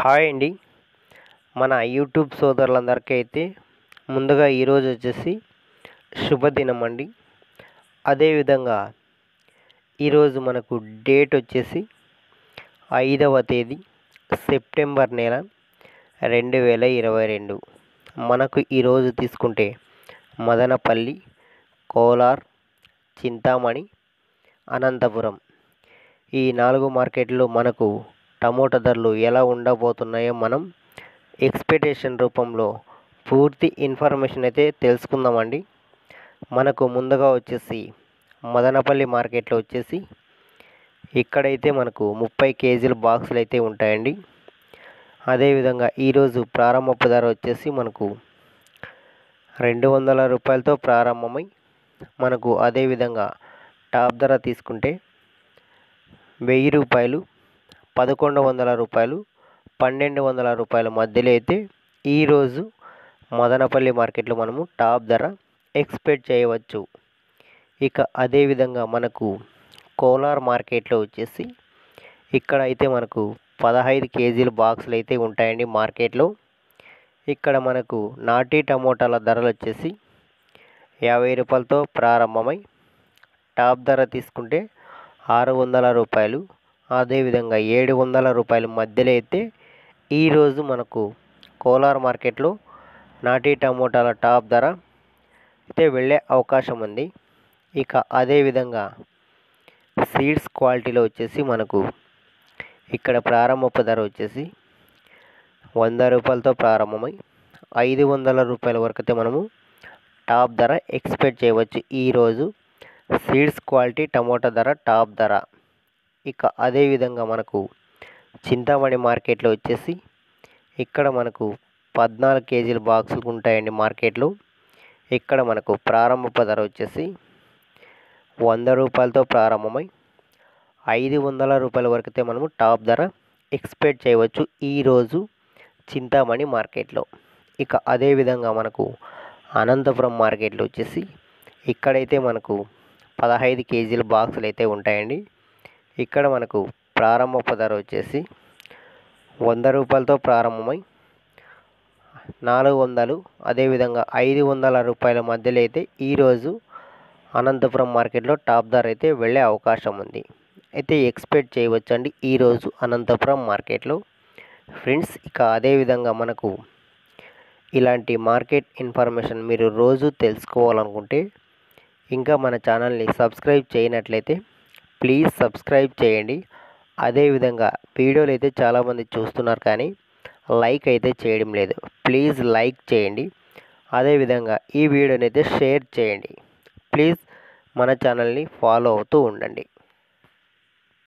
hi అండి మన YouTube సోదరులందరికీ అయితే ముందుగా ఈరోజు వచ్చేసి శుభదినం అండి అదేవిధంగా ఈరోజు మనకు డేట్ వచ్చేసి ఐదవ తేదీ సెప్టెంబర్ నెల రెండు వేల ఇరవై రెండు మనకు ఈరోజు తీసుకుంటే మదనపల్లి కోలార్ చింతామణి అనంతపురం ఈ నాలుగు మార్కెట్లు మనకు టమోటా ధరలు ఎలా ఉండబోతున్నాయో మనం ఎక్స్పెక్టేషన్ రూపంలో పూర్తి ఇన్ఫర్మేషన్ అయితే తెలుసుకుందామండి మనకు ముందుగా వచ్చేసి మదనపల్లి మార్కెట్లో వచ్చేసి ఇక్కడైతే మనకు ముప్పై కేజీల బాక్సులు అయితే ఉంటాయండి అదేవిధంగా ఈరోజు ప్రారంభపు ధర వచ్చేసి మనకు రెండు వందల రూపాయలతో ప్రారంభమై మనకు అదేవిధంగా టాప్ ధర తీసుకుంటే వెయ్యి రూపాయలు పదకొండు వందల రూపాయలు పన్నెండు వందల రూపాయల మధ్యలో అయితే ఈరోజు మదనపల్లి మార్కెట్లో మనము టాప్ ధర ఎక్స్పెక్ట్ చేయవచ్చు ఇక అదేవిధంగా మనకు కోలార్ మార్కెట్లో వచ్చేసి ఇక్కడ అయితే మనకు పదహైదు కేజీల బాక్సులు అయితే ఉంటాయండి మార్కెట్లో ఇక్కడ మనకు నాటి టమోటాల ధరలు వచ్చేసి యాభై రూపాయలతో ప్రారంభమై టాప్ ధర తీసుకుంటే ఆరు వందల రూపాయలు అదేవిధంగా ఏడు వందల రూపాయల మధ్యలో అయితే ఈరోజు మనకు కోలార్ మార్కెట్లో నాటి టమోటాల టాప్ ధర అయితే వెళ్ళే అవకాశం ఉంది ఇక అదేవిధంగా సీడ్స్ క్వాలిటీలో వచ్చేసి మనకు ఇక్కడ ప్రారంభపు ధర వచ్చేసి వంద రూపాయలతో ప్రారంభమై ఐదు వందల రూపాయల వరకు అయితే మనము టాప్ ధర ఎక్స్పెక్ట్ చేయవచ్చు ఈరోజు సీడ్స్ క్వాలిటీ టమోటా ధర టాప్ ధర ఇక అదేవిధంగా మనకు చింతామణి మార్కెట్లో వచ్చేసి ఇక్కడ మనకు పద్నాలుగు కేజీల బాక్సులు ఉంటాయండి మార్కెట్లో ఇక్కడ మనకు ప్రారంభపు ధర వచ్చేసి వంద రూపాయలతో ప్రారంభమై ఐదు వందల రూపాయల వరకు అయితే మనము టాప్ ధర ఎక్స్పెక్ట్ చేయవచ్చు ఈరోజు చింతామణి మార్కెట్లో ఇక అదేవిధంగా మనకు అనంతపురం మార్కెట్లో వచ్చేసి ఇక్కడైతే మనకు పదహైదు కేజీల బాక్సులు అయితే ఉంటాయండి ఇక్కడ మనకు ప్రారంభపు ధర వచ్చేసి వంద రూపాయలతో ప్రారంభమై నాలుగు వందలు అదేవిధంగా ఐదు వందల రూపాయల మధ్యలో అయితే ఈరోజు అనంతపురం మార్కెట్లో టాప్ ధర అయితే వెళ్ళే అవకాశం ఉంది అయితే ఎక్స్పెక్ట్ చేయవచ్చు అండి ఈరోజు అనంతపురం మార్కెట్లో ఫ్రెండ్స్ ఇక అదేవిధంగా మనకు ఇలాంటి మార్కెట్ ఇన్ఫర్మేషన్ మీరు రోజు తెలుసుకోవాలనుకుంటే ఇంకా మన ఛానల్ని సబ్స్క్రైబ్ చేయనట్లయితే ప్లీజ్ సబ్స్క్రైబ్ చేయండి అదేవిధంగా వీడియోలు అయితే చాలామంది చూస్తున్నారు కానీ లైక్ అయితే చేయడం లేదు ప్లీజ్ లైక్ చేయండి అదేవిధంగా ఈ వీడియోని అయితే షేర్ చేయండి ప్లీజ్ మన ఛానల్ని ఫాలో అవుతూ ఉండండి